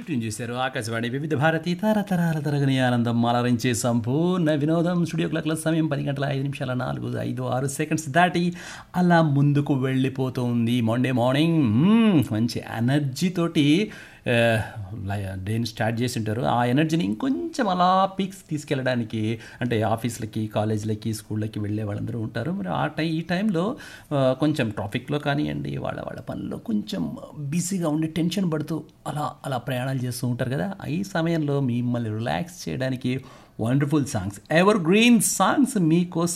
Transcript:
tune చేశారు ఆకాశవాణి వివిధ భారతి తరతరాల తరగని ఆనందం అలరించే సంపూర్ణ వినోదం స్టూడియో క్లాక్ల సమయం పది గంటల ఐదు నిమిషాల నాలుగు ఐదు ఆరు సెకండ్స్ దాటి అలా ముందుకు వెళ్ళిపోతుంది మండే మార్నింగ్ మ్మ్, మంచి ఎనర్జీతోటి డేని స్టార్ట్ చేసి ఉంటారు ఆ ఎనర్జీని ఇంకొంచెం అలా పీక్స్ తీసుకెళ్ళడానికి అంటే ఆఫీస్లకి కాలేజీలకి స్కూళ్ళకి వెళ్ళే వాళ్ళందరూ ఉంటారు మరి ఆ టై ఈ టైంలో ఆ, కొంచెం ట్రాఫిక్లో కానివ్వండి వాళ్ళ వాళ్ళ పనుల్లో కొంచెం బిజీగా ఉండి టెన్షన్ పడుతూ అలా అలా ప్రయాణాలు చేస్తూ ఉంటారు కదా ఈ సమయంలో మిమ్మల్ని రిలాక్స్ చేయడానికి wonderful songs evergreen songs మీకోసం